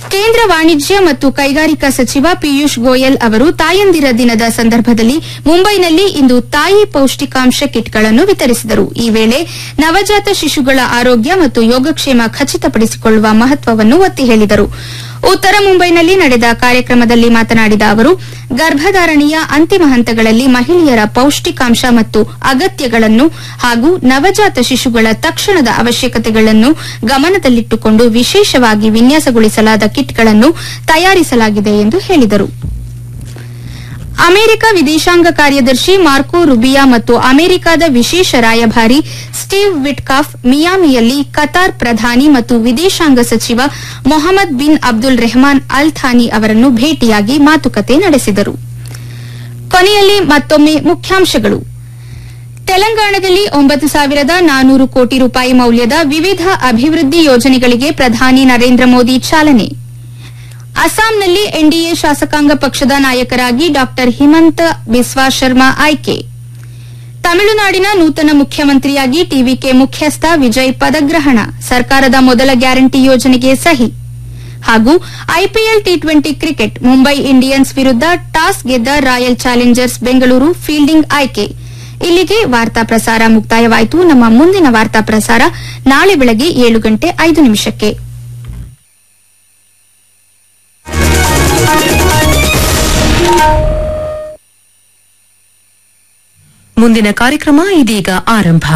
ಕೇಂದ್ರ ವಾಣಿಜ್ಯ ಮತ್ತು ಕೈಗಾರಿಕಾ ಸಚಿವ ಪಿಯೂಷ್ ಗೋಯಲ್ ಅವರು ತಾಯಂದಿರ ದಿನದ ಸಂದರ್ಭದಲ್ಲಿ ಮುಂಬೈನಲ್ಲಿ ಇಂದು ತಾಯಿ ಪೌಷ್ಟಿಕಾಂಶ ಕಿಟ್ಗಳನ್ನು ವಿತರಿಸಿದರು ಈ ವೇಳೆ ನವಜಾತ ಶಿಶುಗಳ ಆರೋಗ್ಯ ಮತ್ತು ಯೋಗಕ್ಷೇಮ ಖಚಿತಪಡಿಸಿಕೊಳ್ಳುವ ಮಹತ್ವವನ್ನು ಒತ್ತಿ ಹೇಳಿದರು ಉತ್ತರ ಮುಂಬೈನಲ್ಲಿ ನಡೆದ ಕಾರ್ಯಕ್ರಮದಲ್ಲಿ ಮಾತನಾಡಿದ ಅವರು ಗರ್ಭಧಾರಣೆಯ ಅಂತಿಮ ಹಂತಗಳಲ್ಲಿ ಮಹಿಳೆಯರ ಪೌಷ್ಟಿಕಾಂಶ ಮತ್ತು ಅಗತ್ಯಗಳನ್ನು ಹಾಗೂ ನವಜಾತ ಶಿಶುಗಳ ತಕ್ಷಣದ ಅವಶ್ಯಕತೆಗಳನ್ನು ಗಮನದಲ್ಲಿಟ್ಟುಕೊಂಡು ವಿಶೇಷವಾಗಿ ವಿನ್ಯಾಸಗೊಳಿಸಲಾದ ಕಿಟ್ಗಳನ್ನು ತಯಾರಿಸಲಾಗಿದೆ ಎಂದು ಹೇಳಿದರು ಅಮೆರಿಕ ವಿದೇಶಾಂಗ ಕಾರ್ಯದರ್ಶಿ ಮಾರ್ಕೋ ರುಬಿಯಾ ಮತ್ತು ಅಮೆರಿಕದ ವಿಶೇಷ ರಾಯಭಾರಿ ಸ್ಟೀವ್ ವಿಟ್ಕಾಫ್ ಮಿಯಾಮಿಯಲ್ಲಿ ಕತಾರ್ ಪ್ರಧಾನಿ ಮತ್ತು ವಿದೇಶಾಂಗ ಸಚಿವ Mohammed bin Abdul Rahman Al Thani ಅವರನ್ನು ಭೇಟಿಯಾಗಿ ಮಾತುಕತೆ ನಡೆಸಿದರು ಕೊನೆಯಲ್ಲಿ ಮತ್ತೊಮ್ಮೆ ಮುಖ್ಯಾಂಶಗಳು ತೆಲಂಗಾಣದಲ್ಲಿ ಒಂಬತ್ತು ಸಾವಿರದ ನಾನೂರು ಕೋಟಿ ರೂಪಾಯಿ ಮೌಲ್ಯದ ವಿವಿಧ ಅಭಿವೃದ್ಧಿ ಯೋಜನೆಗಳಿಗೆ ಪ್ರಧಾನಿ ನರೇಂದ್ರ ಮೋದಿ ಚಾಲನೆ ಅಸ್ಸಾಂನಲ್ಲಿ ಎನ್ಡಿಎ ಶಾಸಕಾಂಗ ಪಕ್ಷದ ನಾಯಕರಾಗಿ ಡಾ ಹಿಮಂತ ಬಿಸ್ವಾ ಶರ್ಮಾ ಆಯ್ಕೆ ತಮಿಳುನಾಡಿನ ನೂತನ ಮುಖ್ಯಮಂತ್ರಿಯಾಗಿ ಟಿವಿಕೆ ಮುಖ್ಯಸ್ಥ ವಿಜಯ್ ಪದಗ್ರಹಣ ಸರ್ಕಾರದ ಮೊದಲ ಗ್ಯಾರಂಟಿ ಯೋಜನೆಗೆ ಸಹಿ ಹಾಗೂ IPL T twenty cricket Mumbai Indians ವಿರುದ್ಧ ಟಾಸ್ ಗೆದ್ದ ರಾಯಲ್ ಚಾಲೆಂಜರ್ಸ್ ಬೆಂಗಳೂರು ಫೀಲ್ಡಿಂಗ್ ಆಯ್ಕೆ ಇಲ್ಲಿಗೆ ವಾರ್ತಾ ಪ್ರಸಾರ ಮುಕ್ತಾಯವಾಯಿತು ನಮ್ಮ ಮುಂದಿನ ವಾರ್ತಾ ಪ್ರಸಾರ ನಾಳೆ ಬೆಳಗ್ಗೆ ಏಳು ಗಂಟೆ ಐದು ನಿಮಿಷಕ್ಕೆ ಮುಂದಿನ ಕಾರ್ಯಕ್ರಮ ಇದೀಗ ಆರಂಭ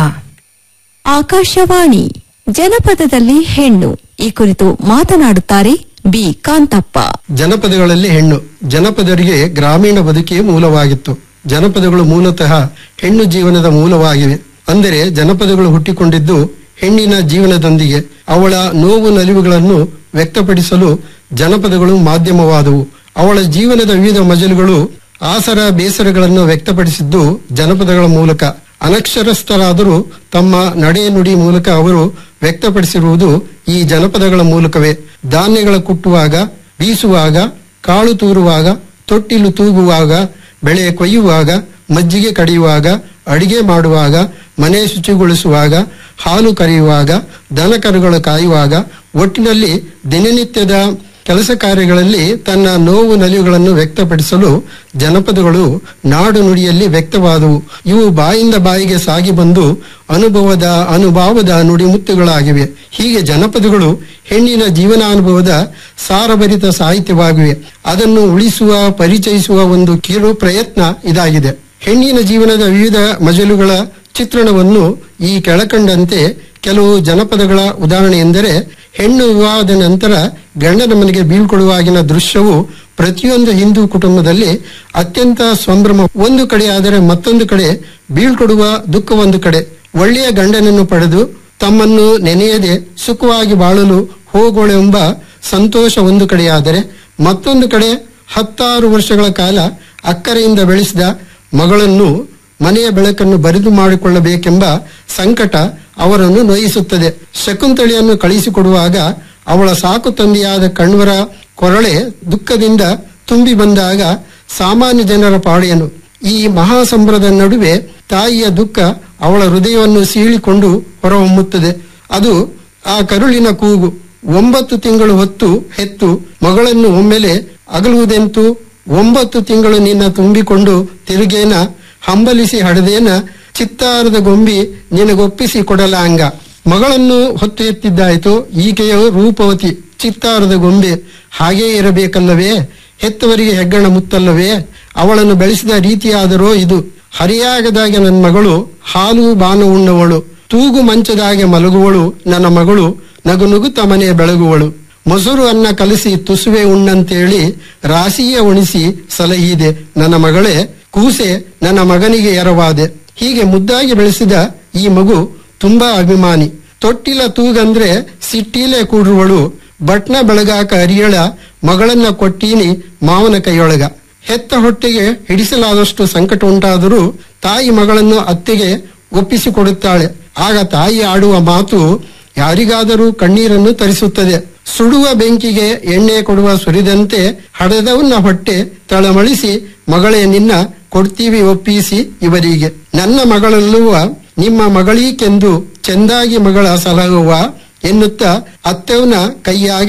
ಆಕಾಶವಾಣಿ ಜನಪದದಲ್ಲಿ ಹೆಣ್ಣು ಈ ಕುರಿತು ಮಾತನಾಡುತ್ತಾರೆ ಬಿ ಕಾಂತಪ್ಪ ಜನಪದಗಳಲ್ಲಿ ಹೆಣ್ಣು ಜನಪದರಿಗೆ ಗ್ರಾಮೀಣ ಬದುಕಿಯೇ ಮೂಲವಾಗಿತ್ತು ಜನಪದಗಳು ಮೂಲತಃ ಹೆಣ್ಣು ಜೀವನದ ಮೂಲವಾಗಿವೆ ಅಂದರೆ ಜನಪದಗಳು ಹುಟ್ಟಿಕೊಂಡಿದ್ದು ಹೆಣ್ಣಿನ ಜೀವನದೊಂದಿಗೆ ಅವಳ ನೋವು ನಲಿವುಗಳನ್ನು ವ್ಯಕ್ತಪಡಿಸಲು ಜನಪದಗಳು ಮಾಧ್ಯಮವಾದವು ಅವಳ ಜೀವನದ ವಿವಿಧ ಮಜಲುಗಳು ಆಸರ ಬೇಸರಗಳನ್ನು ವ್ಯಕ್ತಪಡಿಸಿದ್ದು ಜನಪದಗಳ ಮೂಲಕ ಅನಕ್ಷರಸ್ಥರಾದರೂ ತಮ್ಮ ನಡೆ ನುಡಿ ಮೂಲಕ ಅವರು ವ್ಯಕ್ತಪಡಿಸಿರುವುದು ಈ ಜನಪದಗಳ ಮೂಲಕವೇ ಧಾನ್ಯಗಳ ಕುಟ್ಟುವಾಗ ಬೀಸುವಾಗ ಕಾಳು ತೂರುವಾಗ ತೊಟ್ಟಿಲು ತೂಗುವಾಗ ಬೆಳೆ ಕೊಯ್ಯುವಾಗ ಮಜ್ಜಿಗೆ ಕಡಿಯುವಾಗ ಅಡಿಗೆ ಮಾಡುವಾಗ ಮನೆ ಶುಚಿಗೊಳಿಸುವಾಗ ಹಾಲು ಕರೆಯುವಾಗ ದನ ಕರುಗಳು ಕಾಯುವಾಗ ಒಟ್ಟಿನಲ್ಲಿ ದಿನನಿತ್ಯದ ಕೆಲಸ ಕಾರ್ಯಗಳಲ್ಲಿ ತನ್ನ ನೋವು ನಲಿವುಗಳನ್ನು ವ್ಯಕ್ತಪಡಿಸಲು ಜನಪದಗಳು ನಾಡು ನುಡಿಯಲ್ಲಿ ವ್ಯಕ್ತವಾದವು ಇವು ಬಾಯಿಂದ ಬಾಯಿಗೆ ಸಾಗಿ ಬಂದು ಅನುಭವದ ಅನುಭಾವದ ನುಡಿಮುತ್ತುಗಳಾಗಿವೆ ಹೀಗೆ ಜನಪದಗಳು ಹೆಣ್ಣಿನ ಜೀವನಾನುಭವದ ಸಾರಭರಿತ ಸಾಹಿತ್ಯವಾಗಿವೆ ಅದನ್ನು ಉಳಿಸುವ ಪರಿಚಯಿಸುವ ಒಂದು ಕಿರು ಪ್ರಯತ್ನ ಇದಾಗಿದೆ ಹೆಣ್ಣಿನ ಜೀವನದ ವಿವಿಧ ಮಜಲುಗಳ ಚಿತ್ರಣವನ್ನು ಈ ಕೆಳಕಂಡಂತೆ ಕೆಲವು ಜನಪದಗಳ ಉದಾಹರಣೆ ಎಂದರೆ ಹೆಣ್ಣು ವಿವಾಹದ ನಂತರ ಗಂಡನ ಮನೆಗೆ ಬೀಳ್ಕೊಡುವಾಗಿನ ದೃಶ್ಯವು ಪ್ರತಿಯೊಂದು ಹಿಂದೂ ಕುಟುಂಬದಲ್ಲಿ ಅತ್ಯಂತ ಸಂಭ್ರಮ ಒಂದು ಕಡೆ ಆದರೆ ಮತ್ತೊಂದು ಕಡೆ ಬೀಳ್ಕೊಡುವ ದುಃಖ ಒಂದು ಕಡೆ ಒಳ್ಳೆಯ ಗಂಡನನ್ನು ಪಡೆದು ತಮ್ಮನ್ನು ನೆನೆಯದೆ ಸುಖವಾಗಿ ಬಾಳಲು ಹೋಗೋಳೆಂಬ ಸಂತೋಷ ಒಂದು ಕಡೆಯಾದರೆ ಮತ್ತೊಂದು ಕಡೆ ಹತ್ತಾರು ವರ್ಷಗಳ ಕಾಲ ಅಕ್ಕರೆಯಿಂದ ಬೆಳೆಸಿದ ಮಗಳನ್ನು ಮನೆಯ ಬೆಳಕನ್ನು ಬರಿದು ಮಾಡಿಕೊಳ್ಳಬೇಕೆಂಬ ಸಂಕಟ ಅವರನ್ನು ನೋಯಿಸುತ್ತದೆ ಶಕುಂತಳಿಯನ್ನು ಕಳಿಸಿಕೊಡುವಾಗ ಅವಳ ಸಾಕು ತಂದೆಯಾದ ಕಣ್ವರ ಕೊರಳೆ ದುಃಖದಿಂದ ತುಂಬಿ ಬಂದಾಗ ಸಾಮಾನ್ಯ ಜನರ ಪಾಡೆಯನು ಈ ಮಹಾಸಂಭ್ರದ ನಡುವೆ ತಾಯಿಯ ದುಃಖ ಅವಳ ಹೃದಯವನ್ನು ಸೀಳಿಕೊಂಡು ಹೊರಹೊಮ್ಮುತ್ತದೆ ಅದು ಆ ಕರುಳಿನ ಕೂಗು ಒಂಬತ್ತು ತಿಂಗಳು ಹೊತ್ತು ಹೆತ್ತು ಮಗಳನ್ನು ಒಮ್ಮೆಲೆ ಅಗಲುವುದೆಂತು ಒಂಬತ್ತು ತಿಂಗಳು ನಿನ್ನ ತುಂಬಿಕೊಂಡು ತಿರುಗೇನ ಹಂಬಲಿಸಿ ಹಡದೇನ ಚಿತ್ತಾರದ ಗೊಂಬಿ ನಿನಗೊಪ್ಪಿಸಿ ಕೊಡಲಾಂಗ ಮಗಳನ್ನು ಹೊತ್ತು ಎತ್ತಿದ್ದಾಯಿತು ಈಕೆಯು ರೂಪವತಿ ಚಿತ್ತಾರದ ಗೊಂಬೆ ಹಾಗೇ ಇರಬೇಕಲ್ಲವೇ ಹೆತ್ತವರಿಗೆ ಹೆಗ್ಗಣ ಮುತ್ತಲ್ಲವೇ ಅವಳನ್ನು ಬೆಳೆಸಿದ ರೀತಿಯಾದರೋ ಇದು ಹರಿಯಾಗದಾಗ ನನ್ನ ಮಗಳು ಹಾಲು ಬಾನು ಉಣ್ಣವಳು ತೂಗು ಮಂಚದಾಗೆ ಮಲಗುವಳು ನನ್ನ ಮಗಳು ನಗು ನುಗುತ್ತ ಮನೆ ಬೆಳಗುವಳು ಮೊಸರು ಅನ್ನ ಕಲಸಿ ತುಸುವೆ ಉಣ್ಣಂತೇಳಿ ರಾಶಿಯ ಉಣಿಸಿ ಸಲಹಿದೆ ನನ್ನ ಮಗಳೇ ಕೂಸೆ ನನ್ನ ಮಗನಿಗೆ ಎರವಾದೆ ಹೀಗೆ ಮುದ್ದಾಗಿ ಬೆಳೆಸಿದ ಈ ಮಗು ತುಂಬಾ ಅಭಿಮಾನಿ ತೊಟ್ಟಿಲ ತೂಗಂದ್ರೆ ಸಿಟ್ಟಿಲೆ ಕೂಡುವಳು ಬಟ್ನ ಬೆಳಗಾಕ ಅರಿಯಳ ಮಗಳನ್ನ ಕೊಟ್ಟೀನಿ ಮಾವನ ಕೈಯೊಳಗ ಹೆತ್ತ ಹೊಟ್ಟೆಗೆ ಹಿಡಿಸಲಾದಷ್ಟು ಸಂಕಟ ಉಂಟಾದರೂ ತಾಯಿ ಮಗಳನ್ನು ಅತ್ತೆಗೆ ಒಪ್ಪಿಸಿಕೊಡುತ್ತಾಳೆ ಆಗ ತಾಯಿ ಆಡುವ ಮಾತು ಯಾರಿಗಾದರೂ ಕಣ್ಣೀರನ್ನು ತರಿಸುತ್ತದೆ ಸುಡುವ ಬೆಂಕಿಗೆ ಎಣ್ಣೆ ಕೊಡುವ ಸುರಿದಂತೆ ಹಡೆದವನ್ನ ಹೊಟ್ಟೆ ತಳಮಳಿಸಿ ಮಗಳೇ ನಿನ್ನ ಕೊಡ್ತೀವಿ ಒಪ್ಪಿಸಿ ಇವರಿಗೆ ನನ್ನ ಮಗಳಲ್ಲುವ ನಿಮ್ಮ ಮಗಳೀಕೆಂದು ಚೆಂದಾಗಿ ಮಗಳ ಸಲಹುವ ಎನ್ನುತ್ತಾ ಅತ್ತೆವನ ಕೈಯಾಗಿ